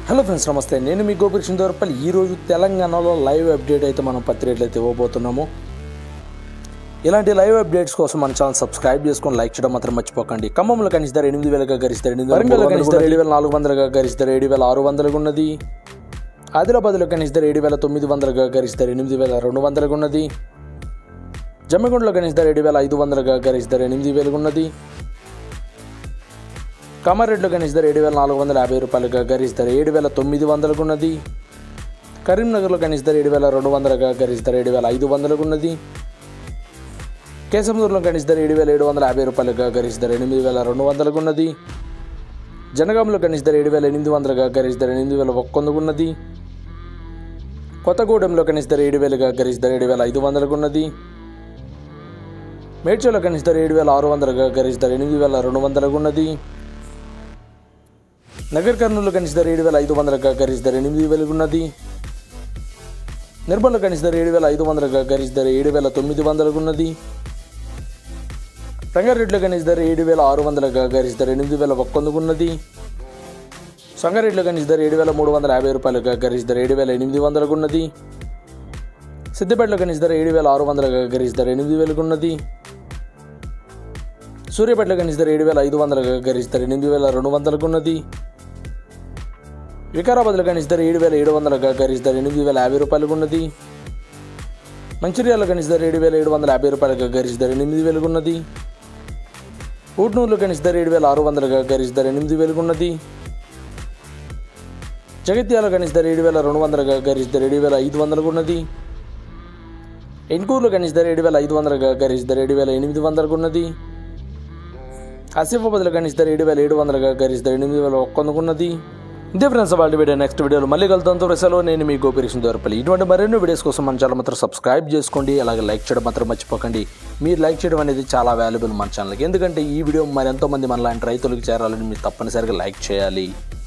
hello friends నమస్తే నేను మీ గోపి చిందవరపల్లి ఈరోజు తెలంగాణలో లైవ్ అప్డేట్ అయితే మనం పత్రికలు అయితే ఇవ్వబోతున్నాము ఇలాంటి లైవ్ అప్డేట్స్ కోసం మన ఛానల్ సబ్స్క్రైబ్ చేసుకొని లైక్ చేయడం మాత్రం మర్చిపోకండి ఖమ్మంలో కనిస్తారు ఎనిమిది వేలుగా గరిస్తారు ఎనిమిది వరంగల్లో కనిస్తారు ఏడు వేల నాలుగు వందలుగా గరిస్తారు ఏడు వేల ఆరు వందలుగా ఉన్నది ఆదిలాబాద్లో కనిస్తారు ఏడు వేల తొమ్మిది వందలుగా గరిస్తారు ఎనిమిది వేల రెండు వందలుగా ఉన్నది జమ్మగుండలో కనిస్తారు ఏడు వేల ఐదు వందలుగా గరిస్తారు ఎనిమిది వేలుగా ఉన్నది కామారెడ్డిలో గణిస్తారు ఏడు వేల నాలుగు వందల యాభై రూపాయలుగా గరిస్తారు ఏడు వేల తొమ్మిది వందలకు ఉన్నది కరీంనగర్లో గణిస్తారు ఏడు వేల రెండు వందలుగా గరిస్తారు ఏడు వేల ఐదు వందలకు ఉన్నది కేశందూరులో గణిస్తారు ఏడు వేల ఏడు వందల యాభై రూపాయలుగా గరిస్తారు ఎనిమిది వేల రెండు వందలకు ఉన్నది జనగాంలో గణిస్తారు ఏడు వేల ఎనిమిది వందలుగా గరిస్తారు ఎనిమిది వేల ఒక్కొందుకు ఉన్నది కొత్తగూడెంలో కనిస్తారు ఏడు వేలుగా గరిస్తారు ఏడు వేల ఐదు వందలకు ఉన్నది మేడ్చల్లో కనిస్తారు ఏడు వేల ఆరు వందలుగా గరిస్తారు ఎనిమిది వేల రెండు వందలకు ఉన్నది నగర్ కర్నూలు కనిస్తారు ఏడు వేల ఐదు వందలుగా గరిస్తారు ఎనిమిది వేలకు ఉన్నది నిర్మల్లో కనిస్తారు ఏడు వేల ఐదు వందలుగా గరిస్తారు ఏడు వేల తొమ్మిది వందలకు ఉన్నది రంగారెడ్డిలో కనిస్తారు ఏడు వేల ఆరు వందలుగా గరిస్తారు ఎనిమిది వేల ఒక్కొందుకు ఉన్నది సంగారెడ్డిలో కనిస్తారు ఏడు వేల మూడు వందల యాభై రూపాయలుగా గరిస్తారు ఏడు వేల ఎనిమిది వందలకు ఉన్నది సిద్దిపేటలో కనిస్తారు ఏడు వేల ఆరు వందలుగా గరిస్తారు ఎనిమిది వేలకు ఉన్నది సూర్యాపేటలో కనిస్తారు ఏడు వేల ఐదు వందలుగా గరిస్తారు ఎనిమిది వేల రెండు వందలకు ఉన్నది వికారాబాద్లో కనిస్తారు ఏడు వేల ఏడు వందలుగా గరిస్తారు ఎనిమిది వేల యాభై రూపాయలకు ఉన్నది మంచిర్యాలలో కనిస్తారు ఏడు వేల ఏడు వందల యాభై రూపాయలుగా గరిస్తారు ఎనిమిది వేలకు ఉన్నది ఊట్నూరులో కనిస్తారు ఏడు వేల ఆరు వందలుగా గరిస్తారు ఎనిమిది వేలకు ఉన్నది జగిత్యాలలో కనిస్తారు ఏడు వేల రెండు వందలుగా గరిస్తారు ఏడు వేల ఐదు వందలకు ఉన్నది ఎన్కూరులో కనిస్తారు ఏడు వేల ఐదు వందలుగా గరిస్తారు ఏడు వేల ఎనిమిది వందలకు ఉన్నది ఆసిఫాబాద్లో కనిస్తారు ఏడు వేల ఏడు వందలుగా గరిస్తారు ఎనిమిది వేల ఒక్కొందుకున్నది ఇదే ఫ్రెండ్స్ వాళ్ళ వీడియో నెక్స్ట్ వీడియోలో మళ్ళీ కలుద్దాంతో ప్రసలో నేను మీ గోపిరిషన్ దొరపల్లి ఇటువంటి మరెన్నో వీడియోస్ కోసం మన ఛానల్ మాత్రం సబ్స్క్రైబ్ చేసుకోండి అలాగే లైక్ చేయడం మాత్రం మర్చిపోకండి మీరు లైక్ చేయడం అనేది చాలా వాల్యుబుల్ మన ఛానల్కి ఎందుకంటే ఈ వీడియో మరి ఎంతోమంది మనలాంటి రైతులకు చేరాలని మీరు తప్పనిసరిగా లైక్ చేయాలి